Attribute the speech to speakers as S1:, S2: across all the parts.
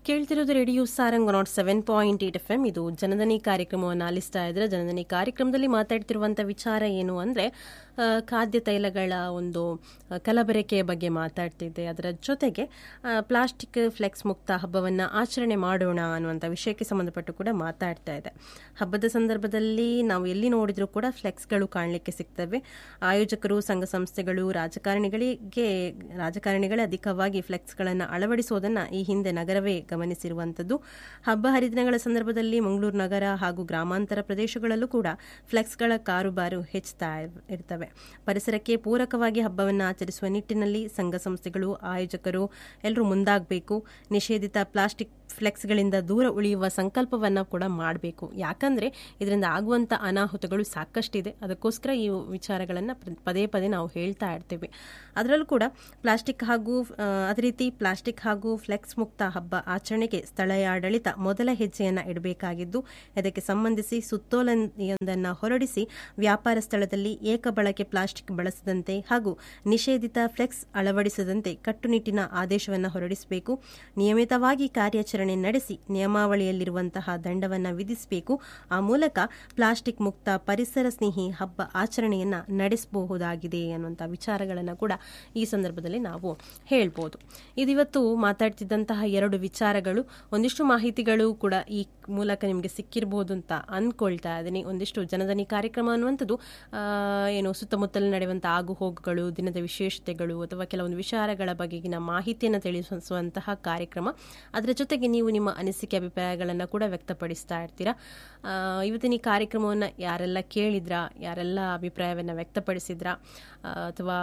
S1: ಕೇಳ್ತಿರೋದು radio Sarang nought seven point eight F M ಇದು ಜನದನಿ ಕಾರ್ಯಕ್ರಮವನ್ನು ಆಲಿಸ್ತಾ ಇದ್ರೆ ಜನದನಿ ಕಾರ್ಯಕ್ರಮದಲ್ಲಿ ಮಾತಾಡ್ತಿರುವಂಥ ವಿಚಾರ ಏನು ಅಂದರೆ ಖಾದ್ಯ ತೈಲಗಳ ಒಂದು ಆ, ಕಲಬೆರಕೆಯ ಬಗ್ಗೆ ಮಾತಾಡ್ತಿದ್ದೆ ಅದರ ಜೊತೆಗೆ ಆ, ಪ್ಲಾಸ್ಟಿಕ್ ಫ್ಲೆಕ್ಸ್ ಮುಕ್ತ ಹಬ್ಬವನ್ನು ಆಚರಣೆ ಮಾಡೋಣ ಅನ್ನುವಂಥ ವಿಷಯಕ್ಕೆ ಸಂಬಂಧಪಟ್ಟು ಕೂಡ ಮಾತಾಡ್ತಾ ಇದೆ ಹಬ್ಬದ ಸಂದರ್ಭದಲ್ಲಿ ನಾವು ಎಲ್ಲಿ ನೋಡಿದ್ರೂ ಕೂಡ ಫ್ಲೆಕ್ಸ್ಗಳು ಕಾಣಲಿಕ್ಕೆ ಸಿಗ್ತವೆ ಆಯೋಜಕರು ಸಂಘ ಸಂಸ್ಥೆಗಳು ರಾಜಕಾರಣಿಗಳಿಗೆ ರಾಜಕಾರಣಿಗಳೇ ಅಧಿಕವಾಗಿ ಫ್ಲೆಕ್ಸ್ಗಳನ್ನು ಅಳವಡಿಸುವುದನ್ನು ಈ ಹಿಂದೆ ನಗರವೇ ಗಮನಿಸಿರುವಂಥದ್ದು ಹಬ್ಬ ಹರಿದಿನಗಳ ಸಂದರ್ಭದಲ್ಲಿ ಮಂಗಳೂರು ನಗರ ಹಾಗೂ ಗ್ರಾಮಾಂತರ ಪ್ರದೇಶಗಳಲ್ಲೂ ಕೂಡ ಫ್ಲೆಕ್ಸ್ಗಳ ಕಾರುಬಾರು ಹೆಚ್ಚುತ್ತಾ ಇರ್ತವೆ ಪರಿಸರಕ್ಕೆ ಪೂರಕವಾಗಿ ಹಬ್ಬವನ್ನು ಆಚರಿಸುವ ನಿಟ್ಟಿನಲ್ಲಿ ಸಂಘ ಸಂಸ್ಥೆಗಳು ಆಯೋಜಕರು ಎಲ್ಲರೂ ಮುಂದಾಗಬೇಕು ನಿಷೇಧಿತ ಪ್ಲಾಸ್ಟಿಕ್ ಫ್ಲೆಕ್ಸ್ಗಳಿಂದ ದೂರ ಉಳಿಯುವ ಸಂಕಲ್ಪವನ್ನು ಕೂಡ ಮಾಡಬೇಕು ಯಾಕಂದರೆ ಇದರಿಂದ ಆಗುವಂಥ ಅನಾಹುತಗಳು ಸಾಕಷ್ಟಿದೆ ಅದಕ್ಕೋಸ್ಕರ ಈ ವಿಚಾರಗಳನ್ನು ಪದೇ ಪದೇ ನಾವು ಹೇಳ್ತಾ ಇರ್ತೀವಿ ಅದರಲ್ಲೂ ಕೂಡ ಪ್ಲಾಸ್ಟಿಕ್ ಹಾಗೂ ಆ, ಅದೇ ರೀತಿ ಪ್ಲಾಸ್ಟಿಕ್ ಹಾಗೂ ಫ್ಲೆಕ್ಸ್ ಮುಕ್ತ ಹಬ್ಬ ಆಚರಣೆಗೆ ಸ್ಥಳೀಯ ಆಡಳಿತ ಮೊದಲ ಹೆಜ್ಜೆಯನ್ನು ಇಡಬೇಕಾಗಿದ್ದು ಇದಕ್ಕೆ ಸಂಬಂಧಿಸಿ ಸುತ್ತೋಲೆಯೊಂದನ್ನು ಹೊರಡಿಸಿ ವ್ಯಾಪಾರ ಸ್ಥಳದಲ್ಲಿ ಏಕಬಳಕೆ ಪ್ಲಾಸ್ಟಿಕ್ ಬಳಸದಂತೆ ಹಾಗೂ ನಿಷೇಧಿತ ಫ್ಲೆಕ್ಸ್ ಅಳವಡಿಸದಂತೆ ಕಟ್ಟುನಿಟ್ಟಿನ ಆದೇಶವನ್ನು ಹೊರಡಿಸಬೇಕು ನಿಯಮಿತವಾಗಿ ಕಾರ್ಯಾಚರಣೆ ನಡೆಸಿ ನಿಯಮಾವಳಿಯಲ್ಲಿರುವಂತಹ ದಂಡವನ್ನು ವಿಧಿಸಬೇಕು ಆ ಮೂಲಕ ಪ್ಲಾಸ್ಟಿಕ್ ಮುಕ್ತ ಪರಿಸರ ಸ್ನೇಹಿ ಹಬ್ಬ ಆಚರಣೆಯನ್ನು ನಡೆಸಬಹುದಾಗಿದೆ ಅನ್ನುವಂಥ ವಿಚಾರಗಳನ್ನು ಕೂಡ ಈ ಸಂದರ್ಭದಲ್ಲಿ ನಾವು ಹೇಳ್ಬೋದು ಇದಿವತ್ತು ಮಾತಾಡ್ತಿದ್ದಂತಹ ಎರಡು ವಿಚಾರಗಳು ಒಂದಿಷ್ಟು ಮಾಹಿತಿಗಳು ಕೂಡ ಈ ಮೂಲಕ ನಿಮಗೆ ಸಿಕ್ಕಿರ್ಬೋದು ಅಂತ ಅಂದ್ಕೊಳ್ತಾ ಇದ್ದೀನಿ ಒಂದಿಷ್ಟು ಜನದನಿ ಕಾರ್ಯಕ್ರಮ ಅನ್ನುವಂಥದ್ದು ಆ, ಏನು ಸುತ್ತಮುತ್ತಲು ನಡೆಯುವಂಥ ಆಗು ಹೋಗುಗಳು ದಿನದ ವಿಶೇಷತೆಗಳು ಅಥವಾ ಕೆಲವೊಂದು ವಿಚಾರಗಳ ಬಗೆಗಿನ ಮಾಹಿತಿಯನ್ನು ತಿಳಿಸುವಂತಹ ಕಾರ್ಯಕ್ರಮ ಅದರ ಜೊತೆಗೆ ನೀವು ನಿಮ್ಮ ಅನಿಸಿಕೆ ಅಭಿಪ್ರಾಯಗಳನ್ನು ಕೂಡ ವ್ಯಕ್ತಪಡಿಸ್ತಾ ಇರ್ತೀರಾ ಆ, ಇವತ್ತಿನ ಈ ಕಾರ್ಯಕ್ರಮವನ್ನು ಯಾರೆಲ್ಲ ಕೇಳಿದ್ರಾ ಯಾರೆಲ್ಲ ಅಭಿಪ್ರಾಯವನ್ನು ವ್ಯಕ್ತಪಡಿಸಿದ್ರಾ ಆ, ಅಥವಾ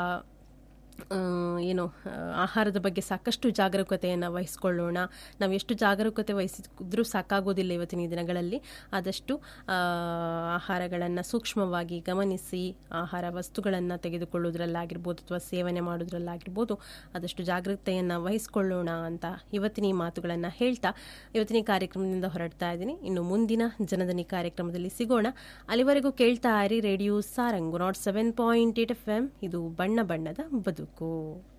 S1: ಆ, ಏನು ಆ, ಆಹಾರದ ಬಗ್ಗೆ ಸಾಕಷ್ಟು ಜಾಗರೂಕತೆಯನ್ನು ವಹಿಸ್ಕೊಳ್ಳೋಣ ನಾವು ಎಷ್ಟು ಜಾಗರೂಕತೆ ವಹಿಸಿದ್ರೂ ಸಾಕಾಗೋದಿಲ್ಲ ಇವತ್ತಿನ ಈ ದಿನಗಳಲ್ಲಿ ಆದಷ್ಟು ಆ, ಆಹಾರಗಳನ್ನು ಸೂಕ್ಷ್ಮವಾಗಿ ಗಮನಿಸಿ ಆಹಾರ ವಸ್ತುಗಳನ್ನು ತೆಗೆದುಕೊಳ್ಳೋದ್ರಲ್ಲಾಗಿರ್ಬೋದು ಅಥವಾ ಸೇವನೆ ಮಾಡೋದ್ರಲ್ಲಾಗಿರ್ಬೋದು ಆದಷ್ಟು ಜಾಗೃತೆಯನ್ನು ವಹಿಸ್ಕೊಳ್ಳೋಣ ಅಂತ ಇವತ್ತಿನ ಈ ಮಾತುಗಳನ್ನು ಹೇಳ್ತಾ ಇವತ್ತಿನ ಈ ಕಾರ್ಯಕ್ರಮದಿಂದ ಹೊರಡ್ತಾ ಇದ್ದೀನಿ ಇನ್ನು ಮುಂದಿನ ಜನದನಿ ಕಾರ್ಯಕ್ರಮದಲ್ಲಿ ಸಿಗೋಣ ಅಲ್ಲಿವರೆಗೂ ಕೇಳ್ತಾ ಇರಿ radio Sarang nought seven point eight F M ಇದು ಬಣ್ಣ ಬಣ್ಣದ ಬದುಕು